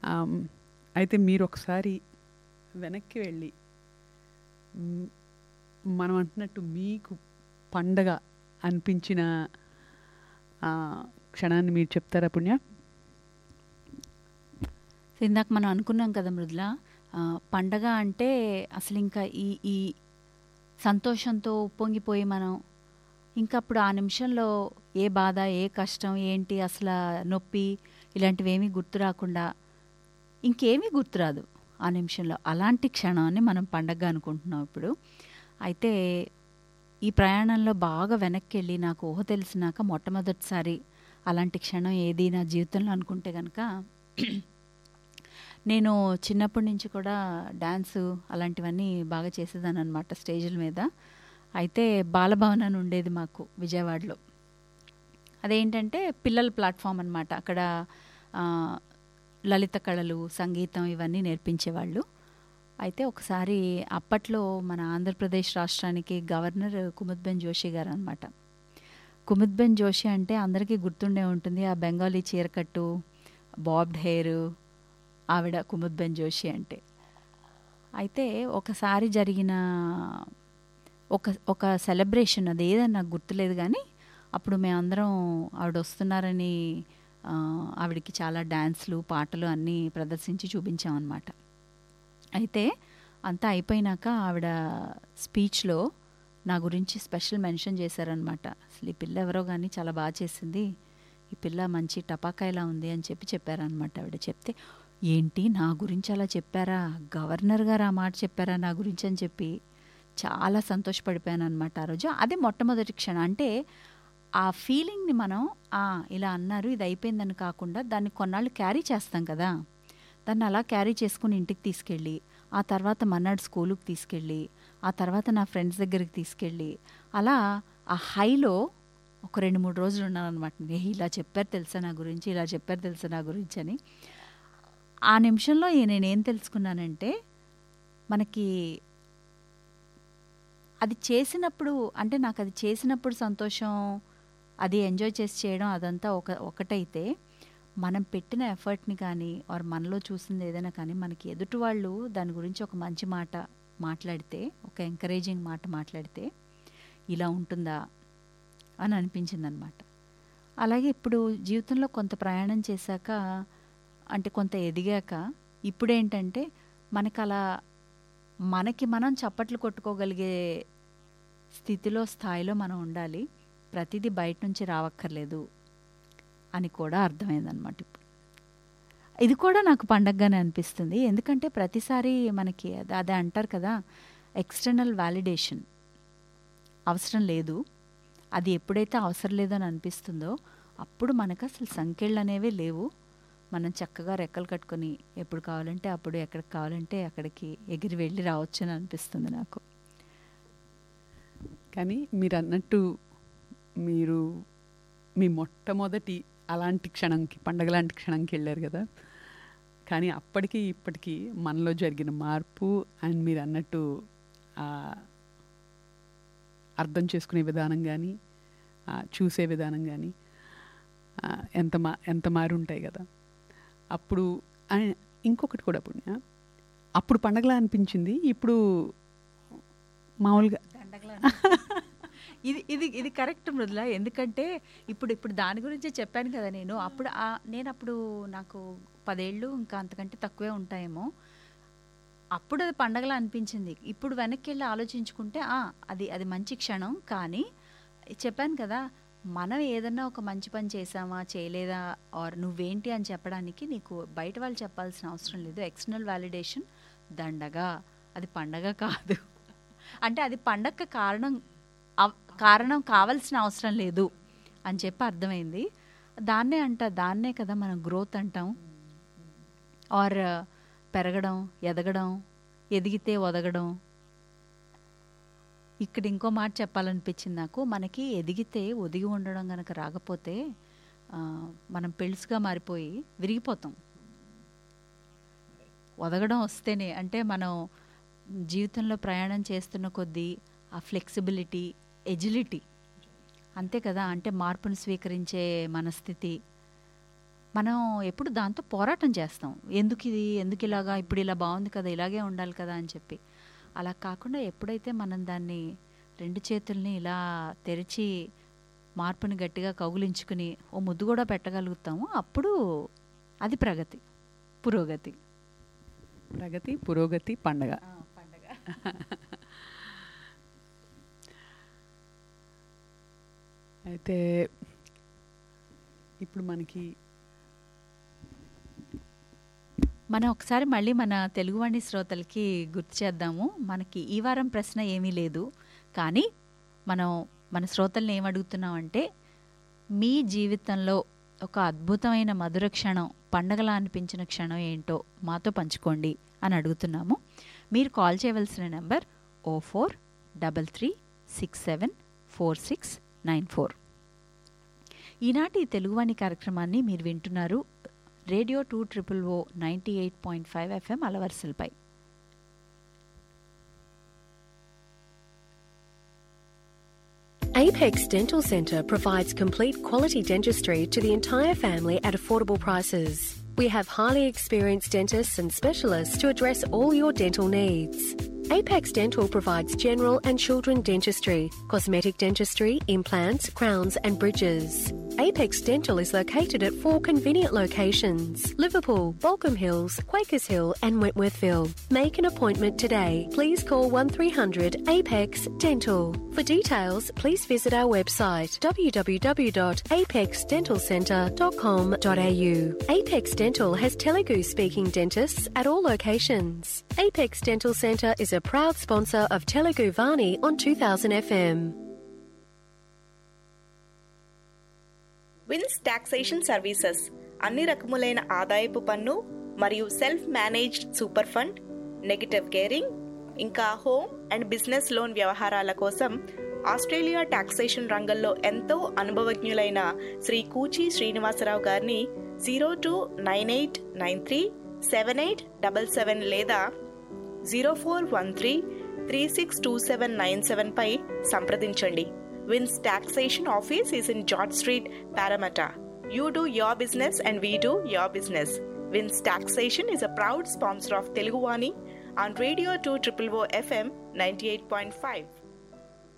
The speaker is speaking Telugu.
ఆమ్, అయితే మీరు ఒకసారి వెనక్కి వెళ్ళి మ్, మనం అంటున్నట్టు మీకు పండగ అనిపించిన ఆ, క్షణాన్ని మీరు చెప్తారా పుణ్య సో ఇందాక మనం అనుకున్నాం కదా మృదుల ఆ, పండగ అంటే అసలు ఇంకా ఈ ఈ సంతోషంతో ఉప్పొంగిపోయి మనం ఇంకా అప్పుడు ఆ నిమిషంలో ఏ బాధ ఏ కష్టం ఏంటి అసలు నొప్పి ఇలాంటివి ఏమీ గుర్తు రాకుండా ఇంకేమీ గుర్తురాదు ఆ నిమిషంలో అలాంటి క్షణాన్ని మనం పండగ అనుకుంటున్నాం ఇప్పుడు అయితే ఈ ప్రయాణంలో బాగా వెనక్కి వెళ్ళి నాకు ఊహ తెలిసినాక మొట్టమొదటిసారి అలాంటి క్షణం ఏది నా జీవితంలో అనుకుంటే కనుక నేను చిన్నప్పటి నుంచి కూడా డ్యాన్సు అలాంటివన్నీ బాగా చేసేదాన్ని అనమాట స్టేజ్ల మీద అయితే బాలభవన్ అని ఉండేది మాకు విజయవాడలో అదేంటంటే పిల్లల ప్లాట్ఫామ్ అనమాట అక్కడ ఆ, లలిత కళలు సంగీతం ఇవన్నీ నేర్పించేవాళ్ళు అయితే ఒకసారి అప్పట్లో మన ఆంధ్రప్రదేశ్ రాష్ట్రానికి గవర్నర్ కుముద్బెన్ జోషి గారు అనమాట కుముద్బెన్ జోషి అంటే అందరికీ గుర్తుండే ఉంటుంది ఆ బెంగాలీ చీరకట్టు బాబ్డ్ హెయిర్ ఆవిడ కుముద్బెన్ జోషి అంటే అయితే ఒకసారి జరిగిన ఒక ఒక సెలబ్రేషన్ అది ఏదని నాకు గుర్తులేదు కానీ అప్పుడు మేమందరం ఆవిడ వస్తున్నారని ఆ, ఆవిడకి చాలా డ్యాన్స్లు పాటలు అన్నీ ప్రదర్శించి చూపించామన్నమాట అయితే అంతా అయిపోయినాక ఆవిడ స్పీచ్లో నా గురించి స్పెషల్ మెన్షన్ చేశారనమాట అసలు ఈ పిల్ల ఎవరో కానీ చాలా బాగా చేసింది ఈ పిల్ల మంచి టపాకాయలా ఉంది అని చెప్పి చెప్పారనమాట ఆవిడ చెప్తే ఏంటి నా గురించి అలా చెప్పారా గవర్నర్ గారు ఆ మాట చెప్పారా నా గురించి అని చెప్పి చాలా సంతోషపడిపోయాను అనమాట ఆ రోజు అదే మొట్టమొదటి క్షణం అంటే ఆ ఫీలింగ్ని మనం "ఆ, ఇలా అన్నారు ఇది అయిపోయిందని కాకుండా దాన్ని కొన్నాళ్ళు క్యారీ చేస్తాం కదా దాన్ని అలా క్యారీ చేసుకుని ఇంటికి తీసుకెళ్ళి ఆ తర్వాత మన్నాడు స్కూలుకి తీసుకెళ్ళి ఆ తర్వాత నా ఫ్రెండ్స్ దగ్గరికి తీసుకెళ్ళి అలా ఆ హైలో ఒక రెండు మూడు రోజులు ఉన్నానమాట "ఏ, ఇలా చెప్పారు తెలుసా నా గురించి ఇలా చెప్పారు తెలుసా నా గురించి అని ఆ నిమిషంలో ఏ- నేనేం తెలుసుకున్నానంటే మనకి అది చేసినప్పుడు అంటే నాకు అది చేసినప్పుడు సంతోషం అది ఎంజాయ్ చేసి చేయడం అదంతా ఒక ఒకటైతే మనం పెట్టిన ఎఫర్ట్ని కానీ ఆర్ మనలో చూసింది ఏదైనా కానీ మనకి ఎదుటి వాళ్ళు దాని గురించి ఒక మంచి మాట మాట్లాడితే ఒక ఎంకరేజింగ్ మాట మాట్లాడితే ఇలా ఉంటుందా అని అనిపించింది అనమాట అలాగే ఇప్పుడు జీవితంలో కొంత ప్రయాణం చేశాక అంటే కొంత ఎదిగాక ఇప్పుడేంటంటే మనకు అలా మనకి మనం చప్పట్లు కొట్టుకోగలిగే స్థితిలో స్థాయిలో మనం ఉండాలి ప్రతిదీ బయట నుంచి రావక్కర్లేదు అని కూడా అర్థమైందనమాట ఇప్పుడు ఇది కూడా నాకు పండగగానే అనిపిస్తుంది ఎందుకంటే ప్రతిసారి మనకి అద- అదే అంటారు కదా ఎక్స్టర్నల్ వ్యాలిడేషన్ అవసరం లేదు అది ఎప్పుడైతే అవసరం లేదని అనిపిస్తుందో అప్పుడు మనకు అసలు సంఖ్యలు అనేవే లేవు మనం చక్కగా రెక్కలు కట్టుకొని ఎప్పుడు కావాలంటే అప్పుడు ఎక్కడికి కావాలంటే అక్కడికి ఎగిరి వెళ్ళి రావచ్చు అని అనిపిస్తుంది నాకు కానీ మీరు అన్నట్టు మీరు మీ మొట్టమొదటి అలాంటి క్షణంకి పండగ లాంటి క్షణంకి వెళ్ళారు కదా కానీ అప్పటికి ఇప్పటికీ మనలో జరిగిన మార్పు అండ్ మీరు అన్నట్టు ఆ, అర్థం చేసుకునే విధానం కానీ చూసే విధానం కానీ ఎంత మా ఎంత మారి ఉంటాయి కదా అప్పుడు ఆ- ఇంకొకటి కూడా పుణ్య అప్పుడు పండగలా అనిపించింది ఇప్పుడు మామూలుగా ఇది ఇది ఇది కరెక్ట్ మృదుల ఎందుకంటే ఇప్పుడు ఇప్పుడు దాని గురించి చెప్పాను కదా నేను అప్పుడు ఆ- నేను అప్పుడు నాకు పదేళ్ళు ఇంకా అంతకంటే తక్కువే ఉంటాయేమో అప్పుడు అది పండగలా అనిపించింది ఇప్పుడు వెనక్కి వెళ్ళి ఆలోచించుకుంటే ఆ, అది అది మంచి క్షణం కానీ చెప్పాను కదా మనం ఏదన్నా ఒక మంచి పని చేసామా చేయలేదా ఆర్ నువ్వేంటి అని చెప్పడానికి నీకు బయట వాళ్ళు చెప్పాల్సిన అవసరం లేదు ఎక్స్టర్నల్ వ్యాలిడేషన్ దండగా అది పండగ కాదు అంటే అది పండగ కారణం అవ్- కారణం కావాల్సిన అవసరం లేదు అని చెప్పి అర్థమైంది దాన్నే అంట దాన్నే కదా మనం గ్రోత్ అంటాం ఆర్ పెరగడం ఎదగడం ఎదిగితే ఒదగడం ఇక్కడ ఇంకో మాట చెప్పాలనిపించింది నాకు మనకి ఎదిగితే ఒదిగి ఉండడం గనక రాకపోతే ఆ, మనం పెళ్ళుసుగా మారిపోయి విరిగిపోతాం ఒదగడం వస్తేనే అంటే మనం జీవితంలో ప్రయాణం చేస్తున్న కొద్దీ ఆ ఫ్లెక్సిబిలిటీ ఎజిలిటీ అంతే కదా అంటే మార్పును స్వీకరించే మనస్థితి మనం ఎప్పుడు దాంతో పోరాటం చేస్తాం ఎందుకు ఇది ఎందుకు ఇలాగా ఇప్పుడు ఇలా బాగుంది కదా ఇలాగే ఉండాలి కదా అని చెప్పి అలా కాకుండా ఎప్పుడైతే మనం దాన్ని రెండు చేతుల్ని ఇలా తెరిచి మార్పుని గట్టిగా కౌగులించుకుని ఓ ముద్దు కూడా పెట్టగలుగుతామో అప్పుడు అది ప్రగతి పురోగతి ప్రగతి పురోగతి పండగ పండగ అయితే ఇప్పుడు మనకి మనం ఒకసారి మళ్ళీ మన తెలుగువాణి శ్రోతలకి గుర్తు చేద్దాము మనకి ఈ వారం ప్రశ్న ఏమీ లేదు కానీ మనం మన శ్రోతల్ని ఏం అడుగుతున్నామంటే మీ జీవితంలో ఒక అద్భుతమైన మధుర క్షణం పండగలా అనిపించిన క్షణం ఏంటో మాతో పంచుకోండి అని అడుగుతున్నాము మీరు కాల్ చేయవలసిన number O four double three six seven four six nine four ఈనాటి తెలుగువాణి కార్యక్రమాన్ని మీరు వింటున్నారు radio two triple O ninety eight point five FM అలవర్సల్పై Apex Dental Centre provides complete quality dentistry to the entire family at affordable prices. We have highly experienced dentists and specialists to address all your dental needs. Apex Dental provides general and children dentistry, cosmetic dentistry, implants, crowns, and bridges. Apex Dental is located at four convenient locations Liverpool, Balcombe Hills, Quakers Hill, and Wentworthville. Make an appointment today. Please call 1300 Apex Dental. For details, please visit our website www.apexdentalcentre.com.au. Apex Dental has Telugu speaking dentists at all locations. Apex Dental Centre is a proud sponsor of Telugu Vani on 2000 FM. Vins taxation services అన్ని రకములైన ఆదాయపు పన్ను మరియు self managed super fund negative gearing ఇంకా హోమ్ అండ్ బిజినెస్ లోన్ వ్యవహారాల కోసం ఆస్ట్రేలియా టాక్సేషన్ రంగంలో ఎంతో అనుభవజ్ఞులైన శ్రీ కూచి శ్రీనివాసరావు గారిని zero two nine eight nine three seven eight double seven లేదా zero four one three three six two seven nine seven పై సంప్రదించండి Vins taxation office is in George Street Parramatta you do your business and we do your business Vins taxation is a proud sponsor of Teluguvani on radio two triple O FM ninety eight point five